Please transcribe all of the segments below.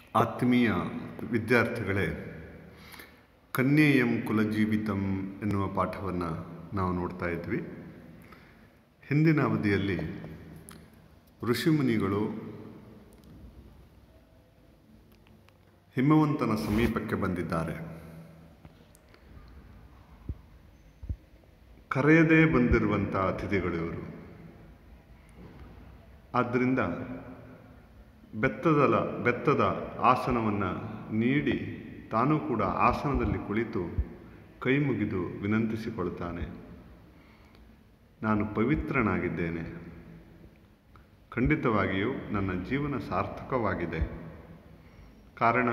ಆತ್ಮೀಯ ವಿದ್ಯಾರ್ಥಿಗಳೇ ಕನ್ಯೇಯಂ ಕುಲಜೀವಿತಂ ಎನ್ನುವ ಪಾಠವನ್ನು ನಾವು ನೋಡ್ತಾ ಇದ್ವಿ ಹಿಂದಿನ ಅವಧಿಯಲ್ಲಿ ಋಷಿಮುನಿಗಳು ಹಿಮವಂತನ ಸಮೀಪಕ್ಕೆ ಬಂದಿದ್ದಾರೆ ಕರೆಯದೇ ಬಂದಿರುವಂಥ ಅತಿಥಿಗಳು ಇವರು ಆದ್ದರಿಂದ ಬೆತ್ತದ ಬೆತ್ತದ ಆಸನವನ್ನು ನೀಡಿ ತಾನೂ ಕೂಡ ಆಸನದಲ್ಲಿ ಕುಳಿತು ಕೈ ಮುಗಿದು ವಿನಂತಿಸಿಕೊಳ್ತಾನೆ ನಾನು ಪವಿತ್ರನಾಗಿದ್ದೇನೆ ಖಂಡಿತವಾಗಿಯೂ ನನ್ನ ಜೀವನ ಸಾರ್ಥಕವಾಗಿದೆ ಕಾರಣ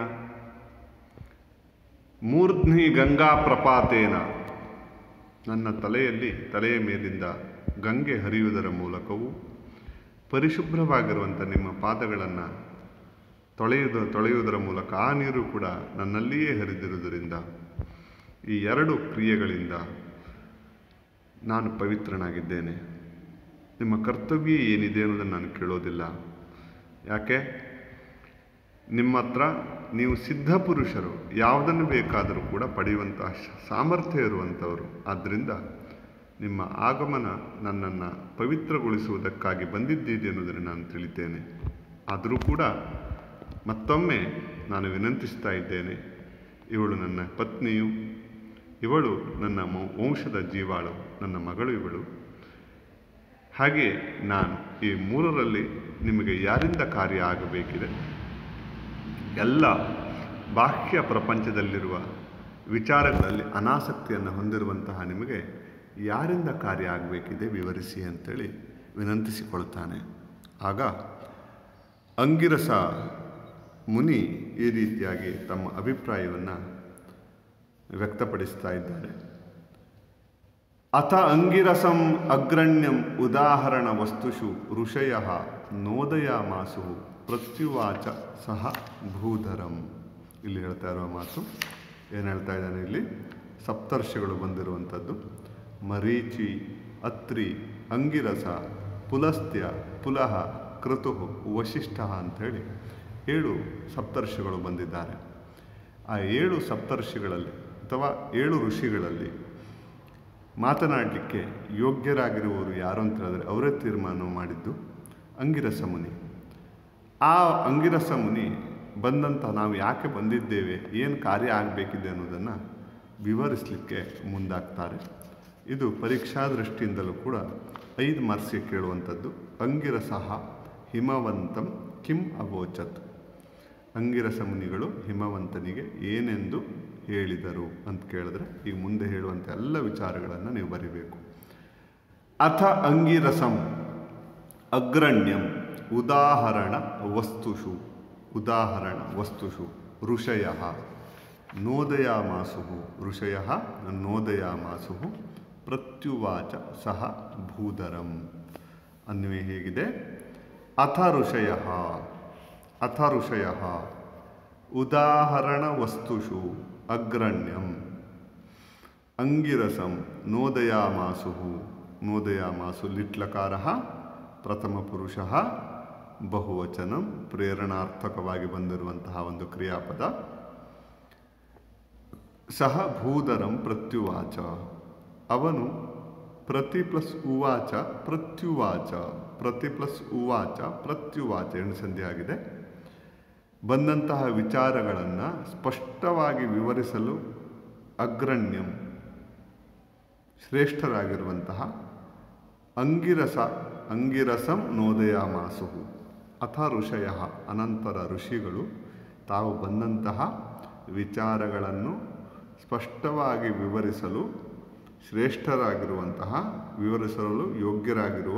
ಮೂರ್ಧ್ನಿ ಗಂಗಾ ಪ್ರಪಾತೇನ ನನ್ನ ತಲೆಯಲ್ಲಿ ತಲೆಯ ಮೇಲಿಂದ ಗಂಗೆ ಹರಿಯುವುದರ ಮೂಲಕವೂ ಪರಿಶುಭ್ರವಾಗಿರುವಂಥ ನಿಮ್ಮ ಪಾದಗಳನ್ನು ತೊಳೆಯುವುದು ತೊಳೆಯುವುದರ ಮೂಲಕ ಆ ನೀರು ಕೂಡ ನನ್ನಲ್ಲಿಯೇ ಹರಿದಿರುವುದರಿಂದ ಈ ಎರಡು ಕ್ರಿಯೆಗಳಿಂದ ನಾನು ಪವಿತ್ರನಾಗಿದ್ದೇನೆ ನಿಮ್ಮ ಕರ್ತವ್ಯ ಏನಿದೆ ಅನ್ನೋದನ್ನು ನಾನು ಕೇಳೋದಿಲ್ಲ ಯಾಕೆ ನಿಮ್ಮ ಹತ್ರ ನೀವು ಸಿದ್ಧ ಪುರುಷರು ಯಾವುದನ್ನು ಬೇಕಾದರೂ ಕೂಡ ಪಡೆಯುವಂತಹ ಸಾಮರ್ಥ್ಯ ಇರುವಂಥವರು ಆದ್ದರಿಂದ ನಿಮ್ಮ ಆಗಮನ ನನ್ನನ್ನು ಪವಿತ್ರಗೊಳಿಸುವುದಕ್ಕಾಗಿ ಬಂದಿದ್ದೀರಿ ಅನ್ನೋದನ್ನು ನಾನು ತಿಳಿತೇನೆ ಆದರೂ ಕೂಡ ಮತ್ತೊಮ್ಮೆ ನಾನು ವಿನಂತಿಸ್ತಾ ಇದ್ದೇನೆ ಇವಳು ನನ್ನ ಪತ್ನಿಯು ಇವಳು ನನ್ನ ವಂಶದ ಜೀವಾಳು ನನ್ನ ಮಗಳು ಇವಳು ಹಾಗೆ ನಾನು ಈ ಮೂರರಲ್ಲಿ ನಿಮಗೆ ಯಾರಿಂದ ಕಾರ್ಯ ಆಗಬೇಕಿದೆ ಎಲ್ಲ ಬಾಹ್ಯ ಪ್ರಪಂಚದಲ್ಲಿರುವ ವಿಚಾರಗಳಲ್ಲಿ ಅನಾಸಕ್ತಿಯನ್ನು ಹೊಂದಿರುವಂತಹ ನಿಮಗೆ ಯಾರಿಂದ ಕಾರ್ಯ ಆಗಬೇಕಿದೆ ವಿವರಿಸಿ ಅಂತೇಳಿ ವಿನಂತಿಸಿಕೊಳ್ತಾನೆ ಆಗ ಅಂಗಿರಸ ಮುನಿ ಈ ರೀತಿಯಾಗಿ ತಮ್ಮ ಅಭಿಪ್ರಾಯವನ್ನು ವ್ಯಕ್ತಪಡಿಸ್ತಾ ಇದ್ದಾರೆ ಅಥ ಅಂಗಿರಸಂ ಅಗ್ರಣ್ಯಂ ಉದಾಹರಣ ವಸ್ತುಷು ಋಷಯ ನೋದಯಾಮಾಸು ಪ್ರತ್ಯುವಾಚ ಸಹ ಭೂಧರಂ ಇಲ್ಲಿ ಹೇಳ್ತಾ ಇರುವ ಮಾತು ಏನು ಹೇಳ್ತಾ ಇದ್ದಾನೆ ಇಲ್ಲಿ ಸಪ್ತರ್ಷಿಗಳು ಬಂದಿರುವಂಥದ್ದು ಮರೀಚಿ ಅತ್ರಿ ಅಂಗಿರಸ ಪುಲಸ್ತ್ಯ ಪುಲಹ ಕೃತು ವಶಿಷ್ಠ ಅಂಥೇಳಿ ಏಳು ಸಪ್ತರ್ಷಿಗಳು ಬಂದಿದ್ದಾರೆ ಆ ಏಳು ಸಪ್ತರ್ಷಿಗಳಲ್ಲಿ ಅಥವಾ ಏಳು ಋಷಿಗಳಲ್ಲಿ ಮಾತನಾಡಲಿಕ್ಕೆ ಯೋಗ್ಯರಾಗಿರುವವರು ಯಾರು ಅಂತ ಹೇಳಿದ್ರೆ ಅವರೇ ತೀರ್ಮಾನ ಮಾಡಿದ್ದು ಅಂಗಿರಸ ಮುನಿ ಆ ಅಂಗಿರಸ ಮುನಿ ಬಂದಂಥ ನಾವು ಯಾಕೆ ಬಂದಿದ್ದೇವೆ ಏನು ಕಾರ್ಯ ಆಗಬೇಕಿದೆ ಅನ್ನೋದನ್ನು ವಿವರಿಸಲಿಕ್ಕೆ ಮುಂದಾಗ್ತಾರೆ ಇದು ಪರೀಕ್ಷಾ ದೃಷ್ಟಿಯಿಂದಲೂ ಕೂಡ ಐದು ಮಾರ್ಕ್ಸ್ಗೆ ಕೇಳುವಂಥದ್ದು ಅಂಗಿರಸಹ ಹಿಮವಂತಂ ಕಿಂ ಅಗೋಚತ್ ಅಂಗಿರಸ ಮುನಿಗಳು ಹಿಮವಂತನಿಗೆ ಏನೆಂದು ಹೇಳಿದರು ಅಂತ ಕೇಳಿದ್ರೆ ಈಗ ಮುಂದೆ ಹೇಳುವಂಥ ಎಲ್ಲ ವಿಚಾರಗಳನ್ನು ನೀವು ಬರಿಬೇಕು ಅಥ ಅಂಗಿರಸಂ ಅಗ್ರಣ್ಯಂ ಉದಾಹರಣ ವಸ್ತುಷು ಉದಾಹರಣ ವಸ್ತುಷು ಋಷಯ ನೋದಯಾಮಾಸು ಋಷಯ ನೋದಯಾಮಾಸು ಪ್ರತ್ಯುವಾಚ ಸಹ ಭೂಧರಂ ಅನ್ವಯ ಹೇಗಿದೆ ಅಥ ಋಷಯ ಅಥ ಋಷಯ ಉದಾಹರಣ ವಸ್ತುಷು ಅಗ್ರಣ್ಯಂ ಅಂಗಿರಸಂ ನೋದಯಾಮಾಸು ನೋದಯಾಮಾಸು ಲಿಟ್ಲಕಾರ ಪ್ರಥಮ ಪುರುಷ ಬಹುವಚನಂ ಪ್ರೇರಣಾರ್ಥಕವಾಗಿ ಬಂದಿರುವಂತಹ ಒಂದು ಕ್ರಿಯಾಪದ ಸಹ ಭೂಧರಂ ಪ್ರತ್ಯುವಾಚ ಅವನು ಪ್ರತಿ ಪ್ಲಸ್ ಉವಾಚ ಪ್ರತ್ಯುವಾಚ ಪ್ರತಿ ಪ್ಲಸ್ ಉವಾಚ ಪ್ರತ್ಯುವಾಚ ಎಣ್ಣು ಸಂಧಿ ಆಗಿದೆ ಬಂದಂತಹ ವಿಚಾರಗಳನ್ನು ಸ್ಪಷ್ಟವಾಗಿ ವಿವರಿಸಲು ಅಗ್ರಣ್ಯಂ ಶ್ರೇಷ್ಠರಾಗಿರುವಂತಹ ಅಂಗಿರಸ ಅಂಗಿರಸಂ ನೋದಯಾಮಾಸು ಅಥ ಋಷಯ ಅನಂತರ ಋಷಿಗಳು ತಾವು ಬಂದಂತಹ ವಿಚಾರಗಳನ್ನು ಸ್ಪಷ್ಟವಾಗಿ ವಿವರಿಸಲು ಶ್ರೇಷ್ಠರಾಗಿರುವಂತಹ ವಿವರಿಸಲು ಯೋಗ್ಯರಾಗಿರುವ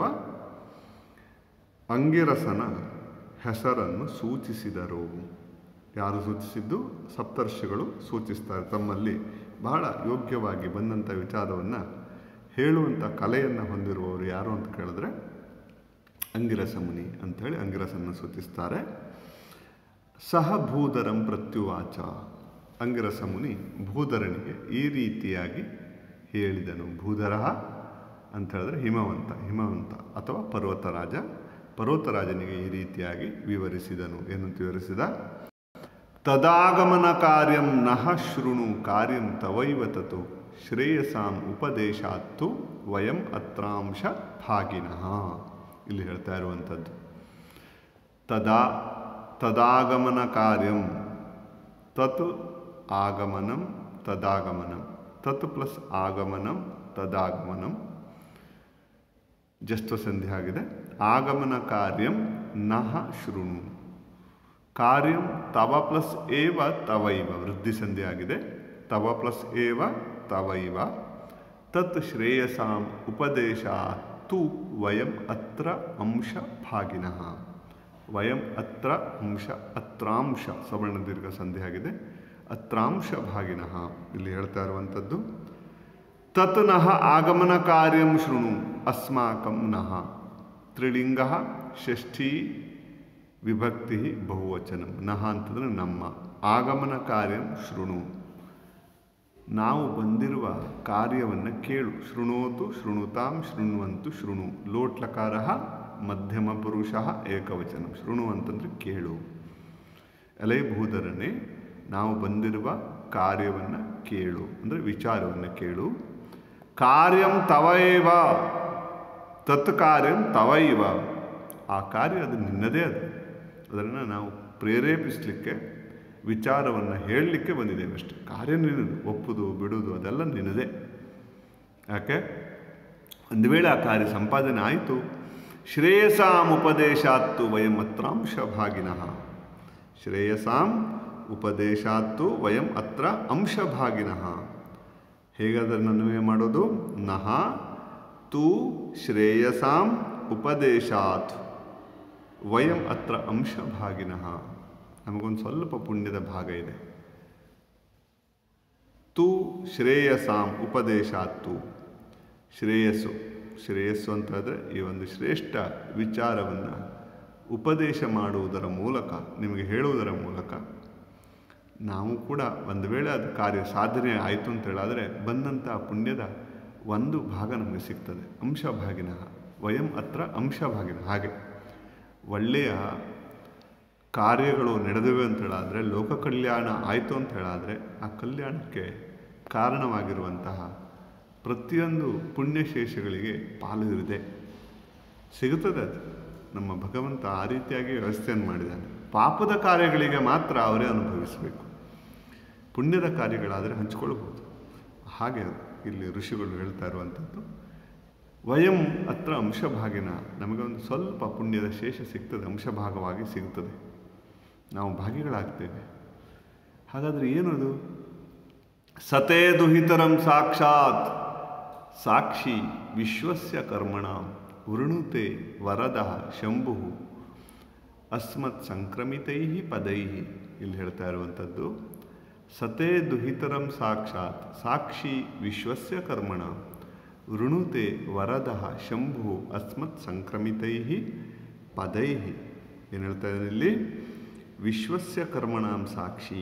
ಅಂಗಿರಸನ ಹೆಸರನ್ನು ಸೂಚಿಸಿದರು ಯಾರು ಸೂಚಿಸಿದ್ದು ಸಪ್ತರ್ಷಿಗಳು ಸೂಚಿಸ್ತಾರೆ ತಮ್ಮಲ್ಲಿ ಬಹಳ ಯೋಗ್ಯವಾಗಿ ಬಂದಂಥ ವಿಚಾರವನ್ನು ಹೇಳುವಂಥ ಕಲೆಯನ್ನು ಹೊಂದಿರುವವರು ಯಾರು ಅಂತ ಕೇಳಿದ್ರೆ ಅಂಗಿರಸ ಮುನಿ ಅಂಥೇಳಿ ಅಂಗಿರಸನ್ನು ಸೂಚಿಸ್ತಾರೆ ಸಹ ಭೂಧರಂ ಪ್ರತ್ಯುವಾಚ ಅಂಗಿರಸ ಮುನಿ ಭೂಧರನಿಗೆ ಈ ರೀತಿಯಾಗಿ ಹೇಳಿದನು ಭೂಧರ ಅಂತ ಹೇಳಿದ್ರೆ ಹಿಮವಂತ ಹಿಮವಂತ ಅಥವಾ ಪರ್ವತರಾಜ ಪರ್ವತರಾಜನಿಗೆ ಈ ರೀತಿಯಾಗಿ ವಿವರಿಸಿದನು ಏನಂತ ವಿವರಿಸಿದ ತದಾಗಮನ ಕಾರ್ಯಂ ನಹ ಶೃಣು ಕಾರ್ಯಂ ತವೈವ ತತು ಶ್ರೇಯಸಾಂ ಉಪದೇಶಾತ್ತು ವಯಂ ಅತ್ರಾಂಶ ಭಾಗಿನಃ ಇಲ್ಲಿ ಹೇಳ್ತಾ ಇರುವಂಥದ್ದು ತದಾ ತದಾಗಮನ ಕಾರ್ಯಂ ತತ್ ಆಗಮನಂ ತದಾಗಮನಂ ತತ್ ಪ್ಲಸ್ ಆಗಮನಂ ತದಾಗಮನಂ ಜಸ್ತ್ವ ಸಂಧಿ ಆಗಿದೆ ಆಗಮನ ಕಾರ್ಯಂ ನಹ ಶೃಣು ಕಾರ್ಯಂ ತವ ಪ್ಲಸ್ ಏವ ತವೈವ ವೃದ್ಧಿ ಸಂಧಿ ಆಗಿದೆ ತವ ಪ್ಲಸ್ ಏವ ತವೈವ ತತ್ ಶ್ರೇಯಸಾಂ ಉಪದೇಶ ತು ವಯಂ ಅತ್ರ ಅಂಶ ಭಾಗಿನಃ ವಯಂ ಅತ್ರ ಅಂಶ ಅತ್ರಾಂಶ ಸವರ್ಣ ದೀರ್ಘ ಸಂಧಿ ಆಗಿದೆ ಅತ್ರಾಂಶ ಭಾಗಿನಃ ಇಲ್ಲಿ ಹೇಳ್ತಾ ಇರುವಂಥದ್ದು ತತ್ ನಃ ಆಗಮನ ಕಾರ್ಯಂ ಶೃಣು ಅಸ್ಮಾಕಂ ನಃ ತ್ರಿಲಿಂಗ ಷಷ್ಠಿ ವಿಭಕ್ತಿ ಬಹುವಚನಂ ನಹ ಅಂತಂದರೆ ನಮ್ಮ ಆಗಮನ ಕಾರ್ಯಂ ಶೃಣು ನಾವು ಬಂದಿರುವ ಕಾರ್ಯವನ್ನು ಕೇಳು ಶೃಣೋತು ಶೃಣುತಾಂ ಶೃಣ್ವಂತು ಶೃಣು ಲೋಟ್ಲಕಾರ ಮಧ್ಯಮ ಪುರುಷ ಏಕವಚನ ಶೃಣು ಅಂತಂದರೆ ಕೇಳು ಎಲೈ ಭೂಧರನೇ ನಾವು ಬಂದಿರುವ ಕಾರ್ಯವನ್ನು ಕೇಳು ಅಂದರೆ ವಿಚಾರವನ್ನು ಕೇಳು ಕಾರ್ಯಂ ತವೈವ ತತ್ ಕಾರ್ಯಂ ತವೈವ ಆ ಕಾರ್ಯ ಅದು ನಿನ್ನದೇ ಅದು ಅದನ್ನು ನಾವು ಪ್ರೇರೇಪಿಸಲಿಕ್ಕೆ ವಿಚಾರವನ್ನು ಹೇಳಲಿಕ್ಕೆ ಬಂದಿದ್ದೇವೆ ಅಷ್ಟೆ ಕಾರ್ಯ ನಿನ್ನದು ಒಪ್ಪುದು ಬಿಡುವುದು ಅದೆಲ್ಲ ನಿನ್ನದೇ ಯಾಕೆ ಒಂದು ವೇಳೆ ಆ ಕಾರ್ಯ ಸಂಪಾದನೆ ಆಯಿತು ಶ್ರೇಯಸಾಂ ಉಪದೇಶಾತ್ತು ವಯಂ ಅತ್ರಾಂಶ ಭಾಗಿನಃ ಶ್ರೇಯಸಾಂ ಉಪದೇಶಾತ್ತು ವಯಂ ಅತ್ರ ಅಂಶಭಾಗಿನಃ ಹೇಗಾದ್ರೆ ಅನ್ವಯ ಮಾಡೋದು ನಹ ತು ಶ್ರೇಯಸಾಂ ಉಪದೇಶಾತ್ ವಯಂ ಅತ್ರ ಅಂಶಭಾಗಿನಃ ನಮಗೊಂದು ಸ್ವಲ್ಪ ಪುಣ್ಯದ ಭಾಗ ಇದೆ ತು ಶ್ರೇಯಸಾಂ ಉಪದೇಶಾತ್ತು ಶ್ರೇಯಸ್ಸು ಶ್ರೇಯಸ್ಸು ಅಂತ ಹೇಳಿದ್ರೆ ಈ ಒಂದು ಶ್ರೇಷ್ಠ ವಿಚಾರವನ್ನು ಉಪದೇಶ ಮಾಡುವುದರ ಮೂಲಕ ನಿಮಗೆ ಹೇಳುವುದರ ಮೂಲಕ ನಾವು ಕೂಡ ಒಂದು ವೇಳೆ ಅದು ಕಾರ್ಯ ಸಾಧನೆ ಆಯಿತು ಅಂತ ಹೇಳಾದರೆ ಬಂದಂಥ ಪುಣ್ಯದ ಒಂದು ಭಾಗ ನಮಗೆ ಸಿಗ್ತದೆ ಅಂಶಭಾಗಿನ ವಯಂ ಅತ್ರ ಅಂಶಭಾಗಿನ ಹಾಗೆ ಒಳ್ಳೆಯ ಕಾರ್ಯಗಳು ನಡೆದಿವೆ ಅಂತ ಹೇಳಾದರೆ ಲೋಕ ಕಲ್ಯಾಣ ಆಯಿತು ಅಂತ ಹೇಳಾದರೆ ಆ ಕಲ್ಯಾಣಕ್ಕೆ ಕಾರಣವಾಗಿರುವಂತಹ ಪ್ರತಿಯೊಂದು ಪುಣ್ಯಶೇಷಗಳಿಗೆ ಪಾಲು ಇದೆ ಸಿಗುತ್ತದೆ ಅದು ನಮ್ಮ ಭಗವಂತ ಆ ರೀತಿಯಾಗಿ ವ್ಯವಸ್ಥೆಯನ್ನು ಮಾಡಿದ್ದಾನೆ ಪಾಪದ ಕಾರ್ಯಗಳಿಗೆ ಮಾತ್ರ ಅವರೇ ಅನುಭವಿಸಬೇಕು ಪುಣ್ಯದ ಕಾರ್ಯಗಳಾದರೆ ಹಂಚ್ಕೊಳ್ಬೋದು ಹಾಗೆ ಇಲ್ಲಿ ಋಷಿಗಳು ಹೇಳ್ತಾ ಇರುವಂಥದ್ದು ವಯಂ ಹತ್ರ ಅಂಶಭಾಗಿನ ನಮಗೊಂದು ಸ್ವಲ್ಪ ಪುಣ್ಯದ ಶೇಷ ಸಿಗ್ತದೆ ಅಂಶಭಾಗವಾಗಿ ಸಿಗ್ತದೆ ನಾವು ಭಾಗಿಗಳಾಗ್ತೇವೆ ಹಾಗಾದರೆ ಏನದು ಸತೇ ದುಹಿತರಂ ಸಾಕ್ಷಾತ್ ಸಾಕ್ಷಿ ವಿಶ್ವಸ್ಯ ಕರ್ಮಣ ವೃಣುತೆ ವರದ ಶಂಭು ಅಸ್ಮತ್ ಸಂಕ್ರಮಿತೈ ಪದೈ ಇಲ್ಲಿ ಹೇಳ್ತಾ ಇರುವಂಥದ್ದು ಸತೇ ದುಹಿತರಂ ಸಾಕ್ಷಾತ್ ಸಾಕ್ಷಿ ವಿಶ್ವಸ್ಯ ಕರ್ಮಣ ವೃಣುತೆ ವರದ ಶಂಭು ಅಸ್ಮತ್ ಸಂಕ್ರಮಿತೈ ಪದೈ ಏನು ಹೇಳ್ತಾ ಇದ್ದಾರೆ ಇಲ್ಲಿ ವಿಶ್ವಸ್ಯ ಕರ್ಮಣಾಂ ಸಾಕ್ಷಿ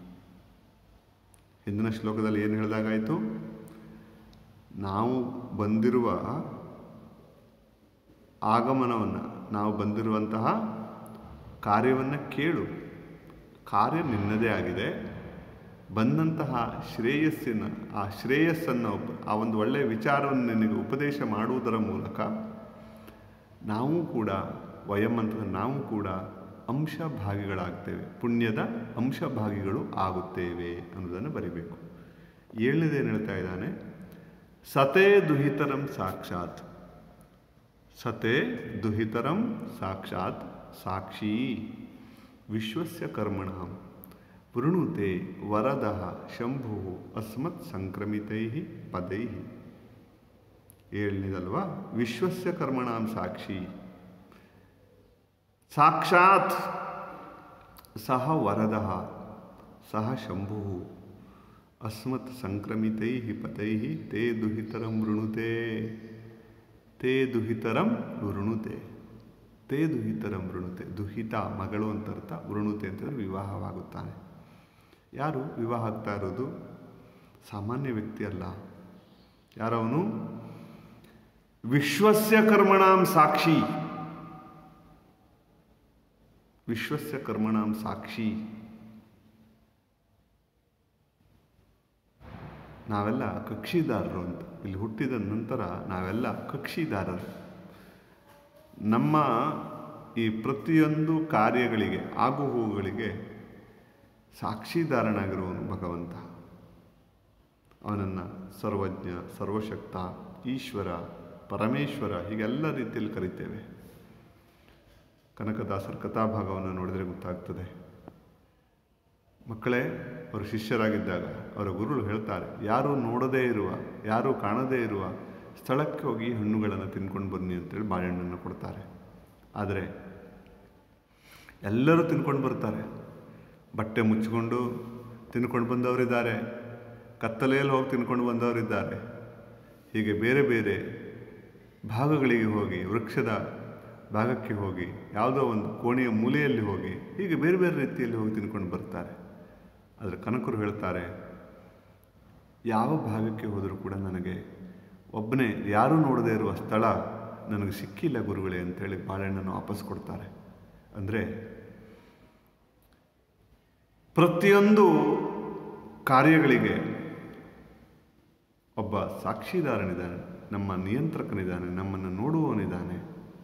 ಹಿಂದಿನ ಶ್ಲೋಕದಲ್ಲಿ ಏನು ಹೇಳಿದಾಗಾಯಿತು ನಾವು ಬಂದಿರುವ ಆಗಮನವನ್ನು ನಾವು ಬಂದಿರುವಂತಹ ಕಾರ್ಯವನ್ನು ಕೇಳು ಕಾರ್ಯ ನಿನ್ನದೇ ಆಗಿದೆ ಬಂದಂತಹ ಶ್ರೇಯಸ್ಸಿನ ಆ ಶ್ರೇಯಸ್ಸನ್ನು ಆ ಒಂದು ಒಳ್ಳೆಯ ವಿಚಾರವನ್ನು ನಿನಗೆ ಉಪದೇಶ ಮಾಡುವುದರ ಮೂಲಕ ನಾವು ಕೂಡ ವಯಂ ಅಂತ ನಾವು ಕೂಡ ಅಂಶಭಾಗಿಗಳಾಗ್ತೇವೆ ಪುಣ್ಯದ ಅಂಶಭಾಗಿಗಳು ಆಗುತ್ತೇವೆ ಅನ್ನೋದನ್ನು ಬರಿಬೇಕು ಏಳನೇದೇನು ಹೇಳ್ತಾ ಇದ್ದಾನೆ ಸತೇ ದುಹಿತರಂ ಸಾಕ್ಷಾತ್ ಸತೆ ದುಹಿತರಂ ಸಾಕ್ಷಾತ್ ಸಾಕ್ಷಿ ವಿಶ್ವಸ್ಯ ಕರ್ಮಣ ವೃಣುತೆ ವರದ ಶಂಭು ಅಸ್ಮತ್ ಸಂಕ್ರಮಿತೈ ಪದೈ ಏಳನೇದಲ್ವಾ ವಿಶ್ವಸ್ಯ ಕರ್ಮಣಾಂ ಸಾಕ್ಷಿ ಸಾಕ್ಷಾತ್ ಸಹ ವರದ ಸಹ ಶಂಭು ಅಸ್ಮತ್ ಸಂಕ್ರಮಿತೈ ಪತೈ ತೇ ದುಹಿತರಂ ವೃಣುತೆ ತೇ ದುಹಿತರಂ ವೃಣುತೆ ತೇ ದುಹಿತರಂ ವೃಣುತೆ ದುಹಿತ ಮಗಳು ಅಂತ ಅರ್ಥ ವೃಣುತೆ ಅಂತಂದರೆ ವಿವಾಹವಾಗುತ್ತಾನೆ ಯಾರು ವಿವಾಹ ಆಗ್ತಾ ಇರೋದು ಸಾಮಾನ್ಯ ವ್ಯಕ್ತಿ ಅಲ್ಲ ಯಾರವನು ವಿಶ್ವಸ್ಯ ಕರ್ಮಣಾಂ ಸಾಕ್ಷಿ ವಿಶ್ವಸ್ಯ ಕರ್ಮಣಾಂ ಸಾಕ್ಷಿ ನಾವೆಲ್ಲ ಕಕ್ಷಿದಾರರು ಅಂತ ಇಲ್ಲಿ ಹುಟ್ಟಿದ ನಂತರ ನಾವೆಲ್ಲ ಕಕ್ಷಿದಾರರು ನಮ್ಮ ಈ ಪ್ರತಿಯೊಂದು ಕಾರ್ಯಗಳಿಗೆ ಆಗುಹೋಗುಗಳಿಗೆ ಸಾಕ್ಷಿದಾರನಾಗಿರುವವನು ಭಗವಂತ ಅವನನ್ನು ಸರ್ವಜ್ಞ ಸರ್ವಶಕ್ತ ಈಶ್ವರ ಪರಮೇಶ್ವರ ಹೀಗೆಲ್ಲ ರೀತಿಯಲ್ಲಿ ಕರಿತೇವೆ ಕನಕದಾಸರ ಕಥಾಭಾಗವನ್ನು ನೋಡಿದರೆ ಗೊತ್ತಾಗ್ತದೆ ಮಕ್ಕಳೇ ಅವರು ಶಿಷ್ಯರಾಗಿದ್ದಾಗ ಅವರ ಗುರುಗಳು ಹೇಳ್ತಾರೆ ಯಾರೂ ನೋಡದೇ ಇರುವ ಯಾರೂ ಕಾಣದೇ ಇರುವ ಸ್ಥಳಕ್ಕೆ ಹೋಗಿ ಹಣ್ಣುಗಳನ್ನು ತಿನ್ಕೊಂಡು ಬನ್ನಿ ಅಂತೇಳಿ ಬಾಳೆಹಣ್ಣನ್ನು ಕೊಡ್ತಾರೆ ಆದರೆ ಎಲ್ಲರೂ ತಿನ್ಕೊಂಡು ಬರ್ತಾರೆ ಬಟ್ಟೆ ಮುಚ್ಚಿಕೊಂಡು ತಿನ್ಕೊಂಡು ಬಂದವರಿದ್ದಾರೆ ಕತ್ತಲೆಯಲ್ಲಿ ಹೋಗಿ ತಿನ್ಕೊಂಡು ಬಂದವರಿದ್ದಾರೆ ಹೀಗೆ ಬೇರೆ ಬೇರೆ ಭಾಗಗಳಿಗೆ ಹೋಗಿ ವೃಕ್ಷದ ಭಾಗಕ್ಕೆ ಹೋಗಿ ಯಾವುದೋ ಒಂದು ಕೋಣೆಯ ಮೂಲೆಯಲ್ಲಿ ಹೋಗಿ ಹೀಗೆ ಬೇರೆ ಬೇರೆ ರೀತಿಯಲ್ಲಿ ಹೋಗಿ ತಿನ್ಕೊಂಡು ಬರ್ತಾರೆ ಆದರೆ ಕನಕರು ಹೇಳ್ತಾರೆ ಯಾವ ಭಾಗಕ್ಕೆ ಹೋದರೂ ಕೂಡ ನನಗೆ ಒಬ್ಬನೇ ಯಾರೂ ನೋಡದೇ ಇರುವ ಸ್ಥಳ ನನಗೆ ಸಿಕ್ಕಿಲ್ಲ ಗುರುಗಳೇ ಅಂತೇಳಿ ಬಾಳೆಹಣ್ಣನ್ನು ವಾಪಸ್ ಕೊಡ್ತಾರೆ ಅಂದರೆ ಪ್ರತಿಯೊಂದು ಕಾರ್ಯಗಳಿಗೆ ಒಬ್ಬ ಸಾಕ್ಷಿದಾರನಿದ್ದಾನೆ ನಮ್ಮ ನಿಯಂತ್ರಕನಿದ್ದಾನೆ ನಮ್ಮನ್ನು ನೋಡುವವನಿದ್ದಾನೆ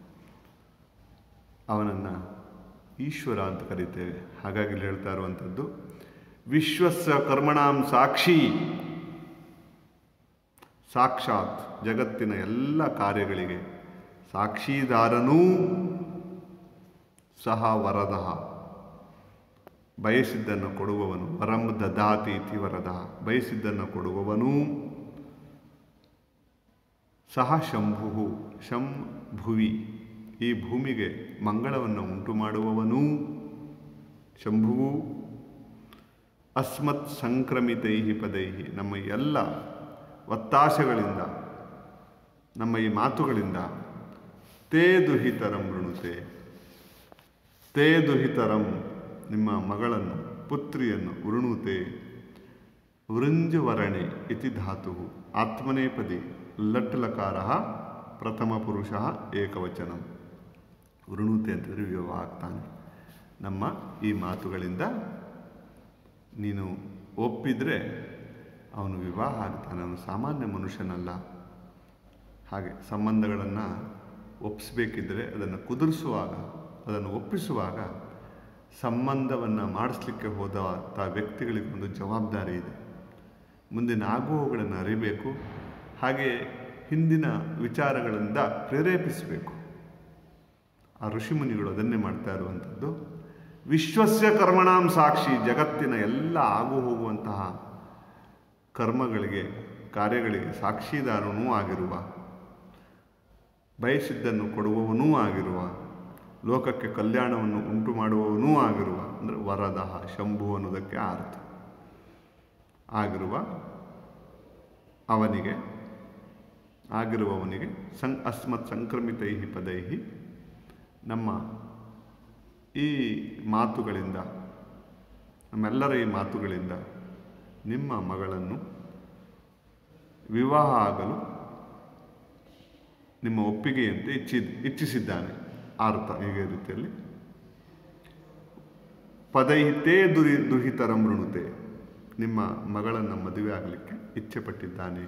ಅವನನ್ನು ಈಶ್ವರ ಅಂತ ಕರೀತೇವೆ ಹಾಗಾಗಿ ಇಲ್ಲಿ ಹೇಳ್ತಾ ಇರುವಂಥದ್ದು ವಿಶ್ವಸ್ಸ ಕರ್ಮಣಾಂ ಸಾಕ್ಷಿ ಸಾಕ್ಷಾತ್ ಜಗತ್ತಿನ ಎಲ್ಲ ಕಾರ್ಯಗಳಿಗೆ ಸಾಕ್ಷಿದಾರನೂ ಸಹ ವರದ ಬಯಸಿದ್ದನ್ನು ಕೊಡುವವನು ವರಂ ದದಾತಿ ಇತಿ ವರದ ಬಯಸಿದ್ದನ್ನು ಕೊಡುವವನು ಸಹ ಶಂಭು ಶಂಭುವಿ ಈ ಭೂಮಿಗೆ ಮಂಗಳವನ್ನು ಉಂಟು ಮಾಡುವವನೂ ಶಂಭುವು ಅಸ್ಮತ್ ಸಂಕ್ರಮಿತೈ ಪದೈ ನಮ್ಮ ಎಲ್ಲ ಒತ್ತಾಶಗಳಿಂದ ನಮ್ಮ ಈ ಮಾತುಗಳಿಂದ ತೇ ದುಹಿತರಂ ಋಣುತೆ ತೇ ದುಹಿತರಂ ನಿಮ್ಮ ಮಗಳನ್ನು ಪುತ್ರಿಯನ್ನು ವೃಣುತೆ ವೃಂಜವರಣೆ ಇತಿ ಧಾತು ಆತ್ಮನೇಪದಿ ಲಟ್ ಲಕಾರ ಪ್ರಥಮ ಪುರುಷ ಏಕವಚನಂ ವೃಣುತೆ ಅಂತಂದರೆ ವಿವಾಹ ಆಗ್ತಾನೆ ನಮ್ಮ ಈ ಮಾತುಗಳಿಂದ ನೀನು ಒಪ್ಪಿದರೆ ಅವನು ವಿವಾಹ ಆಗ್ತಾನೆ ಅವನು ಸಾಮಾನ್ಯ ಮನುಷ್ಯನಲ್ಲ ಹಾಗೆ ಸಂಬಂಧಗಳನ್ನು ಒಪ್ಪಿಸ್ಬೇಕಿದ್ರೆ ಅದನ್ನು ಕುದುರಿಸುವಾಗ ಅದನ್ನು ಒಪ್ಪಿಸುವಾಗ ಸಂಬಂಧವನ್ನು ಮಾಡಿಸ್ಲಿಕ್ಕೆ ಹೋದ ತ ವ್ಯಕ್ತಿಗಳಿಗೊಂದು ಜವಾಬ್ದಾರಿ ಇದೆ ಮುಂದಿನ ಆಗುವವುಗಳನ್ನು ಅರಿಬೇಕು ಹಾಗೆ ಹಿಂದಿನ ವಿಚಾರಗಳಿಂದ ಪ್ರೇರೇಪಿಸಬೇಕು ಆ ಋಷಿಮುನಿಗಳು ಅದನ್ನೇ ಮಾಡ್ತಾ ಇರುವಂಥದ್ದು ವಿಶ್ವಸ್ಯ ಕರ್ಮಣಾಂ ಸಾಕ್ಷಿ ಜಗತ್ತಿನ ಎಲ್ಲ ಆಗು ಹೋಗುವಂತಹ ಕರ್ಮಗಳಿಗೆ ಕಾರ್ಯಗಳಿಗೆ ಸಾಕ್ಷಿದಾರನೂ ಆಗಿರುವ ಬಯಸಿದ್ದನ್ನು ಕೊಡುವವನೂ ಆಗಿರುವ ಲೋಕಕ್ಕೆ ಕಲ್ಯಾಣವನ್ನು ಉಂಟು ಮಾಡುವವನೂ ಆಗಿರುವ ಅಂದರೆ ವರದಹ ಶಂಭು ಅನ್ನೋದಕ್ಕೆ ಆ ಅರ್ಥ ಆಗಿರುವ ಅವನಿಗೆ ಆಗಿರುವವನಿಗೆ ಸಂ ಅಸ್ಮತ್ ಸಂಕ್ರಮಿತೈ ಪದೈ ನಮ್ಮ ಈ ಮಾತುಗಳಿಂದ ನಮ್ಮೆಲ್ಲರ ಈ ಮಾತುಗಳಿಂದ ನಿಮ್ಮ ಮಗಳನ್ನು ವಿವಾಹ ಆಗಲು ನಿಮ್ಮ ಒಪ್ಪಿಗೆಯಂತೆ ಇಚ್ಛಿ ಇಚ್ಛಿಸಿದ್ದಾನೆ ಆ ಅರ್ಥ ಹೀಗೆ ರೀತಿಯಲ್ಲಿ ಪದೈತೇ ದುರಿ ದುಹಿತರಂ ಋಣುತೆ ನಿಮ್ಮ ಮಗಳನ್ನು ಮದುವೆ ಆಗಲಿಕ್ಕೆ ಇಚ್ಛೆ ಪಟ್ಟಿದ್ದಾನೆ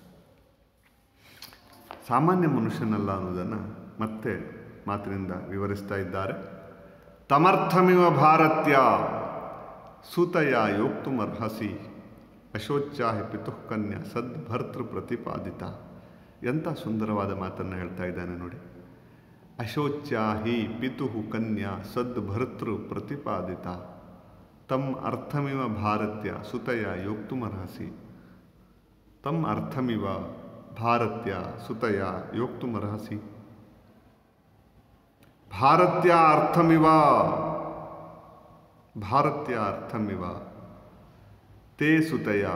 ಸಾಮಾನ್ಯ ಮನುಷ್ಯನಲ್ಲ ಅನ್ನೋದನ್ನು ಮತ್ತೆ ಮಾತಿನಿಂದ ವಿವರಿಸ್ತಾ ಇದ್ದಾರೆ ತಮರ್ಥಮಿವ ಭಾರತ್ಯ ಸೂತಯ ಯೋಕ್ತುಮರ್ಹಸಿ ಅಶೋಚ್ಚಾಹಿ ಪಿತುಃ ಕನ್ಯಾ ಸದ್ಭರ್ತೃ ಪ್ರತಿಪಾದಿತ ಎಂಥ ಸುಂದರವಾದ ಮಾತನ್ನು ಹೇಳ್ತಾ ಇದ್ದಾನೆ ನೋಡಿ ಅಶೋಚ್ಯಾಹಿ ಪಿತುಃ ಕನ್ಯಾ ಸದ್ಭರ್ತೃ ಪ್ರತಿಪಾದಿತ ತಮ್ ಅರ್ಥಮಿವ ಭಾರತ್ಯ ಸುತಯ ಯೋಕ್ತುಮರ್ಹಸಿ ತಮ್ ಅರ್ಥಮಿವ ಭಾರತ್ಯ ಸುತಯ ಯೋಕ್ತುಮರ್ಹಸಿ ಭಾರತ್ಯ ಅರ್ಥಮಿವ ಭಾರತ್ಯ ಅರ್ಥಮಿವ ತೇ ಸುತಯ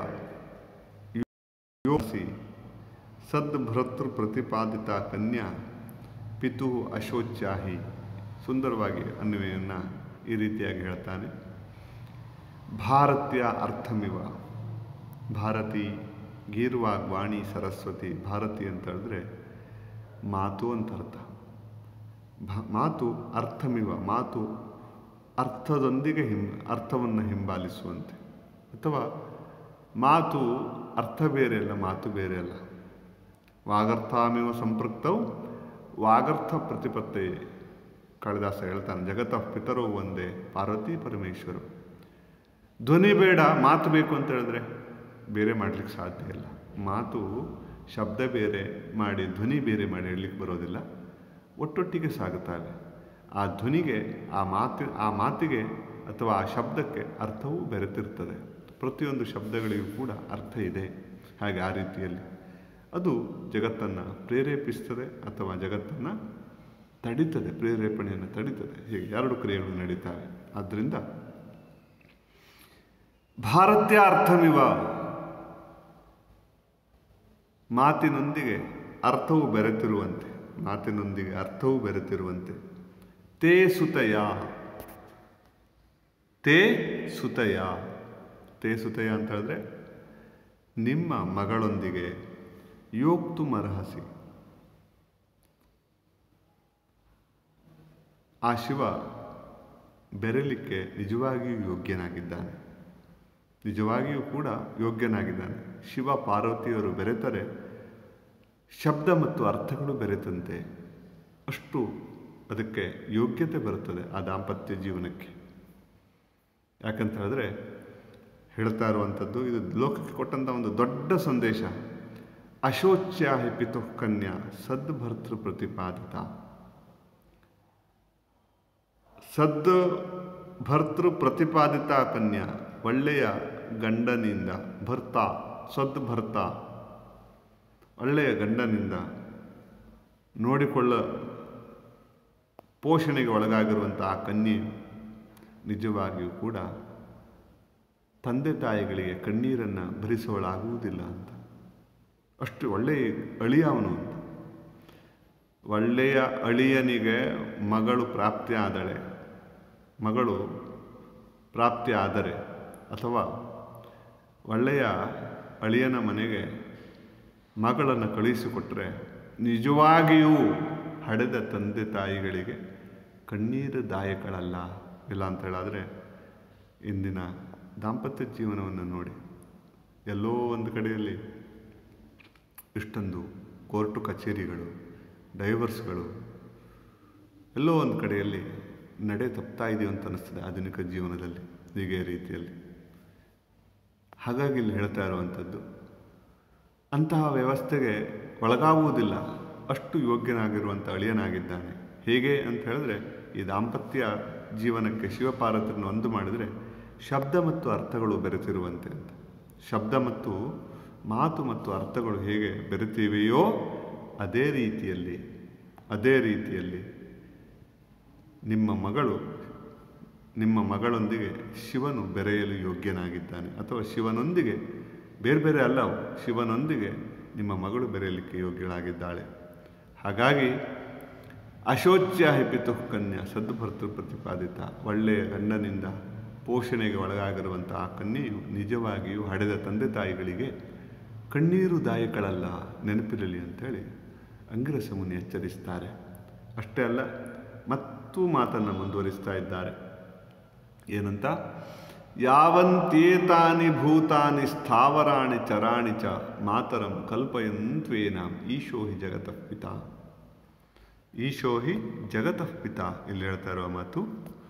ಯೋಸಿ ಸದ್ಭೃತೃ ಪ್ರತಿಪಾದಿತ ಕನ್ಯಾ ಪಿತು ಅಶೋಚ್ಯಾಹಿ ಸುಂದರವಾಗಿ ಅನ್ವಯನ್ನು ಈ ರೀತಿಯಾಗಿ ಹೇಳ್ತಾನೆ ಭಾರತ್ಯ ಅರ್ಥಮಿವ ಭಾರತಿ ಗೀರ್ವಾಗ್ ವಾಣಿ ಸರಸ್ವತಿ ಭಾರತಿ ಅಂತ ಹೇಳಿದ್ರೆ ಮಾತು ಅಂತ ಅರ್ಥ ಭ ಮಾತು ಅರ್ಥಮಿವ ಮಾತು ಅರ್ಥದೊಂದಿಗೆ ಹಿಂ ಅರ್ಥವನ್ನು ಹಿಂಬಾಲಿಸುವಂತೆ ಅಥವಾ ಮಾತು ಅರ್ಥ ಬೇರೆ ಅಲ್ಲ ಮಾತು ಬೇರೆ ಅಲ್ಲ ವಾಗರ್ಥಾಮಿವ ಸಂಪೃಕ್ತವು ವಾಗರ್ಥ ಪ್ರತಿಪತ್ತೆ ಕಾಳಿದಾಸ ಹೇಳ್ತಾನೆ ಜಗತ್ತ ಪಿತರೋ ಒಂದೇ ಪಾರ್ವತಿ ಪರಮೇಶ್ವರು ಧ್ವನಿ ಬೇಡ ಮಾತು ಬೇಕು ಅಂತ ಹೇಳಿದ್ರೆ ಬೇರೆ ಮಾಡಲಿಕ್ಕೆ ಸಾಧ್ಯ ಇಲ್ಲ ಮಾತು ಶಬ್ದ ಬೇರೆ ಮಾಡಿ ಧ್ವನಿ ಬೇರೆ ಮಾಡಿ ಹೇಳಲಿಕ್ಕೆ ಬರೋದಿಲ್ಲ ಒಟ್ಟೊಟ್ಟಿಗೆ ಸಾಗುತ್ತವೆ ಆ ಧ್ವನಿಗೆ ಆ ಮಾತಿ ಆ ಮಾತಿಗೆ ಅಥವಾ ಆ ಶಬ್ದಕ್ಕೆ ಅರ್ಥವೂ ಬೆರೆತಿರ್ತದೆ ಪ್ರತಿಯೊಂದು ಶಬ್ದಗಳಿಗೂ ಕೂಡ ಅರ್ಥ ಇದೆ ಹಾಗೆ ಆ ರೀತಿಯಲ್ಲಿ ಅದು ಜಗತ್ತನ್ನು ಪ್ರೇರೇಪಿಸ್ತದೆ ಅಥವಾ ಜಗತ್ತನ್ನು ತಡಿತದೆ ಪ್ರೇರೇಪಣೆಯನ್ನು ತಡಿತದೆ ಹೀಗೆ ಎರಡು ಕ್ರಿಯೆಗಳು ನಡೀತವೆ ಆದ್ದರಿಂದ ಭಾರತೀಯ ಅರ್ಥಮಿವ ಮಾತಿನೊಂದಿಗೆ ಅರ್ಥವು ಬೆರೆತಿರುವಂತೆ ಮಾತಿನೊಂದಿಗೆ ಅರ್ಥವು ಬೆರೆತಿರುವಂತೆ ತೇ ಸುತಯ ತೇ ಸುತಯ ತೇ ಸುತಯ ಅಂತ ಹೇಳಿದ್ರೆ ನಿಮ್ಮ ಮಗಳೊಂದಿಗೆ ಯೋಕ್ತು ಮರಹಸಿ ಆ ಶಿವ ಬೆರೆಲಿಕ್ಕೆ ನಿಜವಾಗಿಯೂ ಯೋಗ್ಯನಾಗಿದ್ದಾನೆ ನಿಜವಾಗಿಯೂ ಕೂಡ ಯೋಗ್ಯನಾಗಿದ್ದಾನೆ ಶಿವ ಪಾರ್ವತಿಯರು ಬೆರೆತರೆ ಶಬ್ದ ಮತ್ತು ಅರ್ಥಗಳು ಬೆರೆತಂತೆ ಅಷ್ಟು ಅದಕ್ಕೆ ಯೋಗ್ಯತೆ ಬರುತ್ತದೆ ಆ ದಾಂಪತ್ಯ ಜೀವನಕ್ಕೆ ಯಾಕಂತ ಹೇಳಿದ್ರೆ ಹೇಳ್ತಾ ಇರುವಂಥದ್ದು ಇದು ಲೋಕಕ್ಕೆ ಕೊಟ್ಟಂಥ ಒಂದು ದೊಡ್ಡ ಸಂದೇಶ ಅಶೋಚ್ಯ ಪಿತು ಕನ್ಯಾ ಸದ್ಭರ್ತೃ ಪ್ರತಿಪಾದಿತ ಸದ್ ಭರ್ತೃ ಪ್ರತಿಪಾದಿತ ಕನ್ಯಾ ಒಳ್ಳೆಯ ಗಂಡನಿಂದ ಭರ್ತ ಸದ್ ಭರ್ತ ಒಳ್ಳೆಯ ಗಂಡನಿಂದ ನೋಡಿಕೊಳ್ಳ ಪೋಷಣೆಗೆ ಒಳಗಾಗಿರುವಂಥ ಆ ಕನ್ಯೆಯು ನಿಜವಾಗಿಯೂ ಕೂಡ ತಂದೆ ತಾಯಿಗಳಿಗೆ ಕಣ್ಣೀರನ್ನು ಭರಿಸುವಳಾಗುವುದಿಲ್ಲ ಅಂತ ಅಷ್ಟು ಒಳ್ಳೆಯ ಅಳಿಯ ಅವನು ಅಂತ ಒಳ್ಳೆಯ ಅಳಿಯನಿಗೆ ಮಗಳು ಪ್ರಾಪ್ತಿ ಆದಳೆ ಮಗಳು ಪ್ರಾಪ್ತಿ ಆದರೆ ಅಥವಾ ಒಳ್ಳೆಯ ಅಳಿಯನ ಮನೆಗೆ ಮಗಳನ್ನು ಕಳುಹಿಸಿಕೊಟ್ರೆ ನಿಜವಾಗಿಯೂ ಹಡೆದ ತಂದೆ ತಾಯಿಗಳಿಗೆ ಕಣ್ಣೀರು ದಾಯಕಳಲ್ಲ ಇಲ್ಲ ಅಂತ ಹೇಳಿದ್ರೆ ಇಂದಿನ ದಾಂಪತ್ಯ ಜೀವನವನ್ನು ನೋಡಿ ಎಲ್ಲೋ ಒಂದು ಕಡೆಯಲ್ಲಿ ಇಷ್ಟೊಂದು ಕೋರ್ಟು ಕಚೇರಿಗಳು ಡೈವರ್ಸ್ಗಳು ಎಲ್ಲೋ ಒಂದು ಕಡೆಯಲ್ಲಿ ನಡೆ ತಪ್ತಾ ಇದೆಯೋ ಅಂತ ಅನ್ನಿಸ್ತದೆ ಆಧುನಿಕ ಜೀವನದಲ್ಲಿ ಹೀಗೆ ರೀತಿಯಲ್ಲಿ ಹಾಗಾಗಿ ಇಲ್ಲಿ ಹೇಳ್ತಾ ಇರುವಂಥದ್ದು ಅಂತಹ ವ್ಯವಸ್ಥೆಗೆ ಒಳಗಾಗುವುದಿಲ್ಲ ಅಷ್ಟು ಯೋಗ್ಯನಾಗಿರುವಂಥ ಅಳಿಯನಾಗಿದ್ದಾನೆ ಹೇಗೆ ಅಂತ ಹೇಳಿದ್ರೆ ಈ ದಾಂಪತ್ಯ ಜೀವನಕ್ಕೆ ಶಿವಪಾರ್ವತಿಯನ್ನು ಒಂದು ಮಾಡಿದರೆ ಶಬ್ದ ಮತ್ತು ಅರ್ಥಗಳು ಬೆರೆತಿರುವಂತೆ ಅಂತ ಶಬ್ದ ಮತ್ತು ಮಾತು ಮತ್ತು ಅರ್ಥಗಳು ಹೇಗೆ ಬೆರೆತಿವೆಯೋ ಅದೇ ರೀತಿಯಲ್ಲಿ ಅದೇ ರೀತಿಯಲ್ಲಿ ನಿಮ್ಮ ಮಗಳು ನಿಮ್ಮ ಮಗಳೊಂದಿಗೆ ಶಿವನು ಬೆರೆಯಲು ಯೋಗ್ಯನಾಗಿದ್ದಾನೆ ಅಥವಾ ಶಿವನೊಂದಿಗೆ ಬೇರೆ ಬೇರೆ ಅಲ್ಲ ಅವು. ಶಿವನೊಂದಿಗೆ ನಿಮ್ಮ ಮಗಳು ಬೆರೆಯಲಿಕ್ಕೆ ಯೋಗ್ಯಳಾಗಿದ್ದಾಳೆ ಹಾಗಾಗಿ ಅಶೋಚ್ಯ ಹಿಪಿತು ಕನ್ಯಾ ಸದ್ಭರ್ತೃ ಪ್ರತಿಪಾದಿತ ಒಳ್ಳೆಯ ಗಂಡನಿಂದ ಪೋಷಣೆಗೆ ಒಳಗಾಗಿರುವಂಥ ಆ ಕನ್ಯೆಯು ನಿಜವಾಗಿಯೂ ಹಡೆದ ತಂದೆ ತಾಯಿಗಳಿಗೆ ಕಣ್ಣೀರು ದಾಯಕಳಲ್ಲ ನೆನಪಿರಲಿ ಅಂತೇಳಿ ಅಂಗಿರಸ ಮುನಿ ಎಚ್ಚರಿಸ್ತಾರೆ ಅಷ್ಟೇ ಅಲ್ಲ ಮತ್ತೂ ಮಾತನ್ನು ಮುಂದುವರಿಸ್ತಾ ಇದ್ದಾರೆ ಏನಂತ ಯಾವಂತೇತಾನಿ ಭೂತಾನಿ ಸ್ಥಾವರಾಣಿ ಚರಾಣಿ ಚ ಮಾತರಂ ಕಲ್ಪಯಂತ್ವೇನಾಂ ಈಶೋ ಹಿ ಜಗತಃ ಪಿತಾ ಈಶೋ ಹಿ ಜಗತಃ ಪಿತಾ ಇಲ್ಲಿ ಹೇಳ್ತಾ ಇರುವ ಮಾತು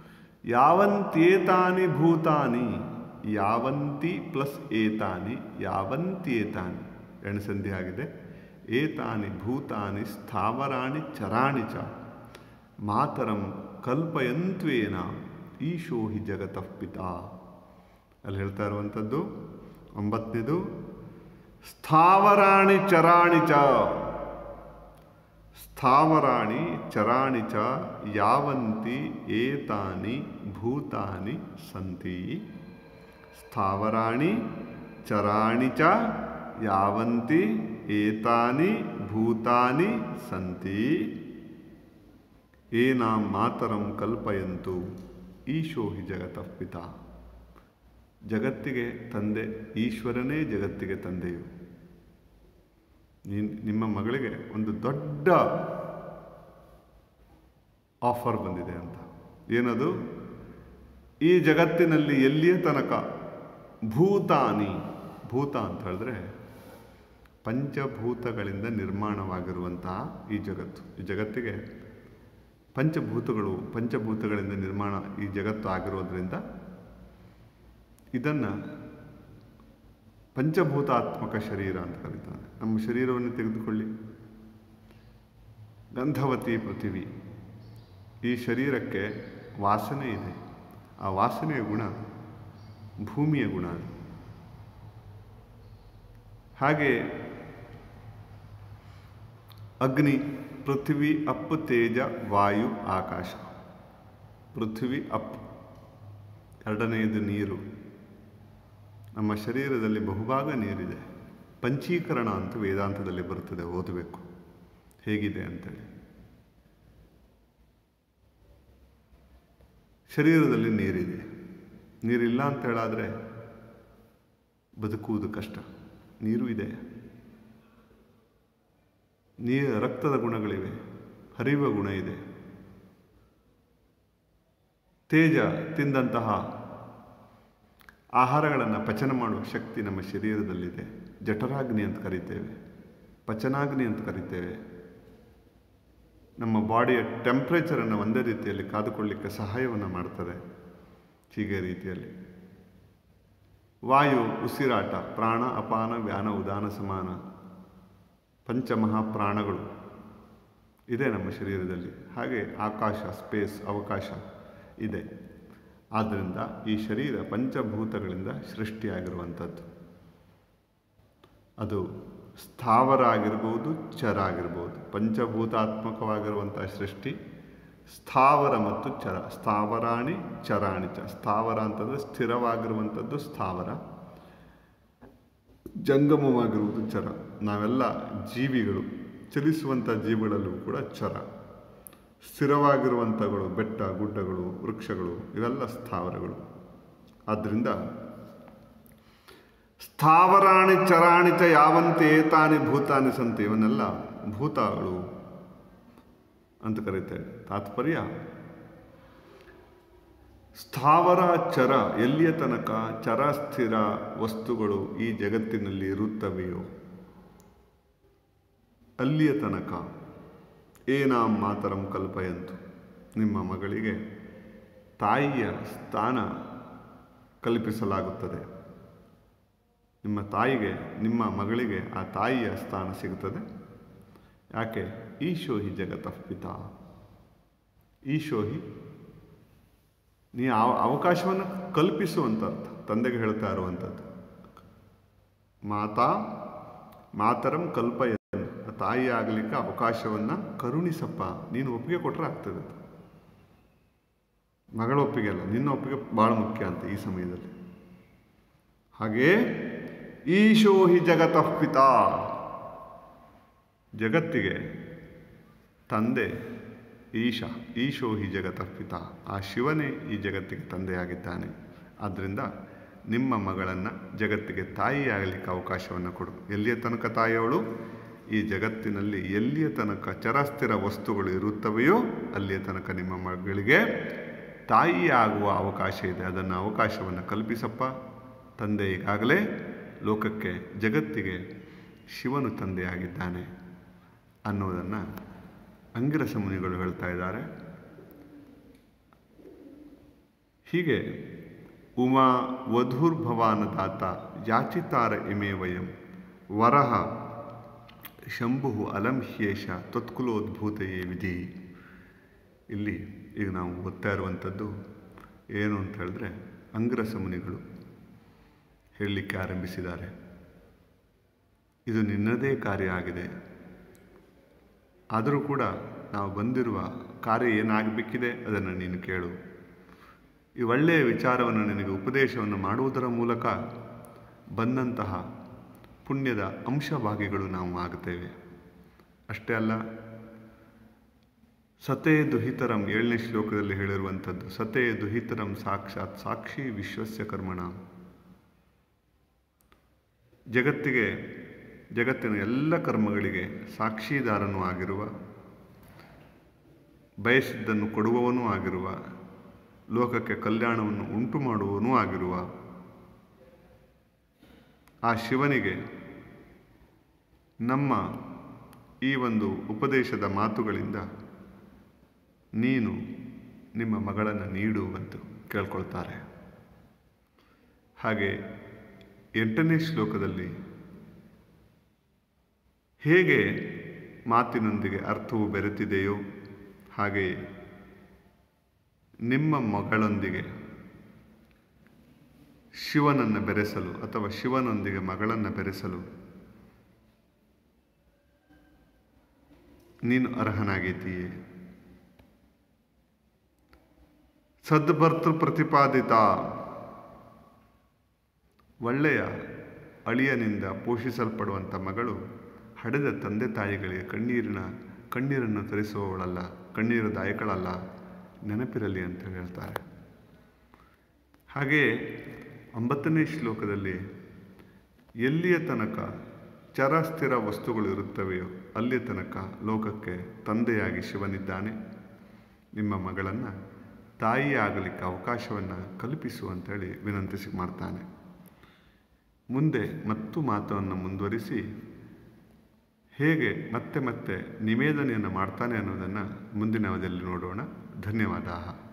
ಯಾವಂತೇತಾನಿ ಭೂತಾನಿ ಯಾವಂತಿ ಪ್ಲಸ್ ಏತಾನಿ ಯಾವಂತೇತಾನಿ ಎಣಸಂಧಿ ಆಗಿದೆ ಏತಾನಿ ಭೂತಾನಿ ಸ್ಥಾವರಾಣಿ ಚರಾಣಿ ಚ ಮಾತರಂ ಕಲ್ಪಯಂತ್ವೇನ ಈಶೋ ಹಿ ಜಗತಃ ಪಿತಾ ಅಲ್ಲಿ ಹೇಳ್ತಾ ಇರುವಂಥದ್ದು ಒಂಬತ್ತನೇದು ಸ್ಥಾವರಾಣಿ ಚರಾಣಿ ಚ ಸ್ಥಾವರಾಣಿ ಚರಾಣಿ ಚ ಯಾವಂತಿ ಏತಾನಿ ಭೂತಾನಿ ಸಂತಿ ಸ್ಥಾವರಾಣಿ ಚರಾಣಿ ಚ ಯಾವಂತಿ ಏತಾನಿ ಭೂತಾನಿ ಸಂತಿ ಏನಾಂ ಮಾತರಂ ಕಲ್ಪಯಂತು ಈಶೋ ಹಿ ಜಗತಃ ಪಿತಾ ಜಗತ್ತಿಗೆ ತಂದೆ ಈಶ್ವರನೇ ಜಗತ್ತಿಗೆ ತಂದೆಯು ನೀನ್- ನಿಮ್ಮ ಮಗಳಿಗೆ ಒಂದು ದೊಡ್ಡ ಆಫರ್ ಬಂದಿದೆ ಅಂತ ಏನದು ಈ ಜಗತ್ತಿನಲ್ಲಿ ಎಲ್ಲಿಯ ತನಕ ಭೂತಾನಿ ಭೂತ ಅಂತ ಹೇಳಿದ್ರೆ ಪಂಚಭೂತಗಳಿಂದ ನಿರ್ಮಾಣವಾಗಿರುವಂತಹ ಈ ಜಗತ್ತು ಈ ಜಗತ್ತಿಗೆ ಪಂಚಭೂತಗಳು ಪಂಚಭೂತಗಳಿಂದ ನಿರ್ಮಾಣ ಈ ಜಗತ್ತು ಆಗಿರೋದ್ರಿಂದ ಇದನ್ನು ಪಂಚಭೂತಾತ್ಮಕ ಶರೀರ ಅಂತ ಕರೀತಾರೆ ನಮ್ಮ ಶರೀರವನ್ನು ತೆಗೆದುಕೊಳ್ಳಿ ಗಂಧವತಿ ಪೃಥಿವಿ ಈ ಶರೀರಕ್ಕೆ ವಾಸನೆ ಇದೆ ಆ ವಾಸನೆಯ ಗುಣ ಭೂಮಿಯ ಗುಣ ಅದು. ಹಾಗೆ ಅಗ್ನಿ ಪೃಥ್ವಿ ಅಪ್ ತೇಜ ವಾಯು ಆಕಾಶ ಪೃಥ್ವಿ ಅಪ್ ಎರಡನೆಯದು ನೀರು ನಮ್ಮ ಶರೀರದಲ್ಲಿ ಬಹುಭಾಗ ನೀರಿದೆ ಪಂಚೀಕರಣ ಅಂತ ವೇದಾಂತದಲ್ಲಿ ಬರುತ್ತದೆ ಓದಬೇಕು ಹೇಗಿದೆ ಅಂತೇಳಿ ಶರೀರದಲ್ಲಿ ನೀರಿದೆ ನೀರಿಲ್ಲ ಅಂತ ಹೇಳಾದರೆ ಬದುಕುವುದು ಕಷ್ಟ ನೀರು ಇದೆ ನೀರು ರಕ್ತದ ಗುಣಗಳಿವೆ ಹರಿಯುವ ಗುಣ ಇದೆ ತೇಜ ತಿಂದಂತಹ ಆಹಾರಗಳನ್ನು ಪಚನ ಮಾಡುವ ಶಕ್ತಿ ನಮ್ಮ ಶರೀರದಲ್ಲಿದೆ ಜಠರಾಗ್ನಿ ಅಂತ ಕರಿತೇವೆ ಪಚನಾಗ್ನಿ ಅಂತ ಕರಿತೇವೆ ನಮ್ಮ ಬಾಡಿಯ ಟೆಂಪ್ರೇಚರನ್ನು ಒಂದೇ ರೀತಿಯಲ್ಲಿ ಕಾದುಕೊಳ್ಳಿಕ್ಕೆ ಸಹಾಯವನ್ನು ಮಾಡ್ತದೆ ಹೀಗೆ ರೀತಿಯಲ್ಲಿ ವಾಯು ಉಸಿರಾಟ ಪ್ರಾಣ ಅಪಾನ ವ್ಯಾನ ಉದಾನ ಸಮಾನ ಪಂಚಮಹಾಪ್ರಾಣಗಳು ಇದೆ ನಮ್ಮ ಶರೀರದಲ್ಲಿ ಹಾಗೆ ಆಕಾಶ ಸ್ಪೇಸ್ ಅವಕಾಶ ಇದೆ ಆದ್ದರಿಂದ ಈ ಶರೀರ ಪಂಚಭೂತಗಳಿಂದ ಸೃಷ್ಟಿಯಾಗಿರುವಂಥದ್ದು ಅದು ಸ್ಥಾವರ ಆಗಿರ್ಬೋದು ಚರ ಆಗಿರ್ಬೋದು ಪಂಚಭೂತಾತ್ಮಕವಾಗಿರುವಂಥ ಸೃಷ್ಟಿ ಸ್ಥಾವರ ಮತ್ತು ಚರ ಸ್ಥಾವರಾಣಿ ಚರಾಣಿ ಚ ಸ್ಥಾವರ ಅಂತಂದರೆ ಸ್ಥಿರವಾಗಿರುವಂಥದ್ದು ಸ್ಥಾವರ ಜಂಗಮವಾಗಿರುವುದು ಚರ ನಾವೆಲ್ಲ ಜೀವಿಗಳು ಚಲಿಸುವಂಥ ಜೀವಿಗಳಲ್ಲೂ ಕೂಡ ಚರ ಸ್ಥಿರವಾಗಿರುವಂಥಗಳು ಬೆಟ್ಟ ಗುಡ್ಡಗಳು ವೃಕ್ಷಗಳು ಇವೆಲ್ಲ ಸ್ಥಾವರಗಳು ಆದ್ದರಿಂದ ಸ್ಥಾವರಾಣಿ ಚರಾಣಿ ಚ ಯಾವಂತೆ ಏತಾನಿ ಭೂತಾನಿ ಸಂತೆ ಇವನ್ನೆಲ್ಲ ಭೂತಗಳು ಅಂತ ಕರೀತೇವೆ ತಾತ್ಪರ್ಯ ಸ್ಥಾವರ ಚರ ಎಲ್ಲಿಯ ತನಕ ಚರ ಸ್ಥಿರ ವಸ್ತುಗಳು ಈ ಜಗತ್ತಿನಲ್ಲಿ ಇರುತ್ತವೆಯೋ ಅಲ್ಲಿಯ ತನಕ ಏನಾಂ ಮಾತರಂ ಕಲ್ಪಯಂತು ನಿಮ್ಮ ಮಗಳಿಗೆ ತಾಯಿಯ ಸ್ಥಾನ ಕಲ್ಪಿಸಲಾಗುತ್ತದೆ ನಿಮ್ಮ ತಾಯಿಗೆ ನಿಮ್ಮ ಮಗಳಿಗೆ ಆ ತಾಯಿಯ ಸ್ಥಾನ ಸಿಗುತ್ತದೆ ಯಾಕೆ ಈಶೋಹಿ ಜಗತಃ ಪಿತಾ ಈಶೋಹಿ ನೀ ಆ ಅವಕಾಶವನ್ನು ಕಲ್ಪಿಸುವಂಥ ಅರ್ಥ ತಂದೆಗೆ ಹೇಳ್ತಾ ಇರುವಂಥದ್ದು ಮಾತಾ ಮಾತರಂ ಕಲ್ಪಯ ತಾಯಿ ಆಗಲಿಕ್ಕೆ ಅವಕಾಶವನ್ನು ಕರುಣಿಸಪ್ಪ ನೀನು ಒಪ್ಪಿಗೆ ಕೊಟ್ಟರೆ ಆಗ್ತದೆ ಅದು ಮಗಳ ಒಪ್ಪಿಗೆ ಅಲ್ಲ ನಿನ್ನ ಒಪ್ಪಿಗೆ ಭಾಳ ಮುಖ್ಯ ಅಂತ ಈ ಸಮಯದಲ್ಲಿ ಹಾಗೇ ಈಶೋ ಹಿ ಜಗತಃ ಪಿತಾ ಜಗತ್ತಿಗೆ ತಂದೆ ಈಶ ಈಶೋ ಹಿ ಜಗತಃ ಪಿತಾ ಆ ಶಿವನೇ ಈ ಜಗತ್ತಿಗೆ ತಂದೆಯಾಗಿದ್ದಾನೆ ಆದ್ದರಿಂದ ನಿಮ್ಮ ಮಗಳನ್ನು ಜಗತ್ತಿಗೆ ತಾಯಿಯಾಗಲಿಕ್ಕೆ ಅವಕಾಶವನ್ನು ಕೊಡು ಎಲ್ಲಿಯ ತನಕ ತಾಯಿಯವಳು ಈ ಜಗತ್ತಿನಲ್ಲಿ ಎಲ್ಲಿಯ ತನಕ ಚರಸ್ಥಿರ ವಸ್ತುಗಳು ಇರುತ್ತವೆಯೋ ಅಲ್ಲಿಯ ತನಕ ನಿಮ್ಮ ಮಗಳಿಗೆ ತಾಯಿಯಾಗುವ ಅವಕಾಶ ಇದೆ ಅದನ್ನು ಅವಕಾಶವನ್ನು ಕಲ್ಪಿಸಪ್ಪ ತಂದೆ ಈಗಾಗಲೇ ಲೋಕಕ್ಕೆ ಜಗತ್ತಿಗೆ ಶಿವನು ತಂದೆಯಾಗಿದ್ದಾನೆ ಅನ್ನೋದನ್ನು ಅಂಗಿರಸ ಮುನಿಗಳು ಹೇಳ್ತಾ ಇದ್ದಾರೆ ಹೀಗೆ ಉಮಾ ವಧುರ್ಭವಾನದಾತ ಯಾಚಿತಾರ ಇಮೇ ವಯಂ ವರಹ ಶಂಭು ಅಲಂ ಹ್ಯೇಷ ತ್ವತ್ಕುಲೋದ್ಭೂತೆಯೇ ವಿಧಿ ಇಲ್ಲಿ ಈಗ ನಾವು ಓದ್ತಾ ಇರುವಂಥದ್ದು ಏನು ಅಂತ ಹೇಳಿದ್ರೆ ಅಂಗಿರಸ ಮುನಿಗಳು ಹೇಳಲಿಕ್ಕೆ ಆರಂಭಿಸಿದ್ದಾರೆ ಇದು ನಿನ್ನದೇ ಕಾರ್ಯ ಆಗಿದೆ ಆದರೂ ಕೂಡ ನಾವು ಬಂದಿರುವ ಕಾರ್ಯ ಏನಾಗಬೇಕಿದೆ ಅದನ್ನು ನೀನು ಕೇಳು ಈ ಒಳ್ಳೆಯ ವಿಚಾರವನ್ನು ನಿನಗೆ ಉಪದೇಶವನ್ನು ಮಾಡುವುದರ ಮೂಲಕ ಬಂದಂತಹ ಪುಣ್ಯದ ಅಂಶಭಾಗಿಗಳು ನಾವು ಆಗುತ್ತೇವೆ ಅಷ್ಟೇ ಅಲ್ಲ ಸತೇ ದುಹಿತರಂ ಏಳನೇ ಶ್ಲೋಕದಲ್ಲಿ ಹೇಳಿರುವಂಥದ್ದು ಸತೇ ದುಹಿತರಂ ಸಾಕ್ಷಾತ್ ಸಾಕ್ಷಿ ವಿಶ್ವಸ್ಯ ಕರ್ಮಣ ಜಗತ್ತಿಗೆ ಜಗತ್ತಿನ ಎಲ್ಲ ಕರ್ಮಗಳಿಗೆ ಸಾಕ್ಷಿದಾರನೂ ಆಗಿರುವ ಬಯಸಿದ್ದನ್ನು ಕೊಡುವವನೂ ಆಗಿರುವ ಲೋಕಕ್ಕೆ ಕಲ್ಯಾಣವನ್ನು ಉಂಟು ಮಾಡುವವನೂ ಆಗಿರುವ ಆ ಶಿವನಿಗೆ ನಮ್ಮ ಈ ಒಂದು ಉಪದೇಶದ ಮಾತುಗಳಿಂದ ನೀನು ನಿಮ್ಮ ಮಗಳನ್ನು ನೀಡು ಅಂತ ಕೇಳ್ಕೊಳ್ತಾರೆ ಹಾಗೆ ಎಂಟನೇ ಶ್ಲೋಕದಲ್ಲಿ ಹೇಗೆ ಮಾತಿನೊಂದಿಗೆ ಅರ್ಥವು ಬೆರೆತಿದೆಯೋ ಹಾಗೆಯೇ ನಿಮ್ಮ ಮಗಳೊಂದಿಗೆ ಶಿವನನ್ನು ಬೆರೆಸಲು ಅಥವಾ ಶಿವನೊಂದಿಗೆ ಮಗಳನ್ನು ಬೆರೆಸಲು ನೀನು ಅರ್ಹನಾಗಿದ್ದೀಯೆ ಸದ್ಭರ್ತೃ ಪ್ರತಿಪಾದಿತ ಒಳ್ಳೆಯ ಅಳಿಯನಿಂದ ಪೋಷಿಸಲ್ಪಡುವಂಥ ಮಗಳು ಹಡೆದ ತಂದೆ ತಾಯಿಗಳಿಗೆ ಕಣ್ಣೀರಿನ ಕಣ್ಣೀರನ್ನು ತರಿಸುವವಳಲ್ಲ ಕಣ್ಣೀರು ದಾಯಕಳಲ್ಲ ನೆನಪಿರಲಿ ಅಂತ ಹೇಳ್ತಾರೆ ಹಾಗೆಯೇ ಒಂಬತ್ತನೇ ಶ್ಲೋಕದಲ್ಲಿ ಎಲ್ಲಿಯ ತನಕ ಚರ ಸ್ಥಿರ ವಸ್ತುಗಳು ಇರುತ್ತವೆಯೋ ಅಲ್ಲಿಯ ತನಕ ಲೋಕಕ್ಕೆ ತಂದೆಯಾಗಿ ಶಿವನಿದ್ದಾನೆ ನಿಮ್ಮ ಮಗಳನ್ನು ತಾಯಿ ಆಗಲಿಕ್ಕೆ ಅವಕಾಶವನ್ನು ಕಲ್ಪಿಸು ಅಂತೇಳಿ ವಿನಂತಿಸಿ ಮಾಡ್ತಾನೆ ಮುಂದೆ ಮತ್ತು ಮಾತನ್ನು ಮುಂದುವರಿಸಿ ಹೇಗೆ ಮತ್ತೆ ಮತ್ತೆ ನಿವೇದನೆಯನ್ನು ಮಾಡ್ತಾನೆ ಅನ್ನೋದನ್ನು ಮುಂದಿನ ಅವಧಿಯಲ್ಲಿ ನೋಡೋಣ ಧನ್ಯವಾದ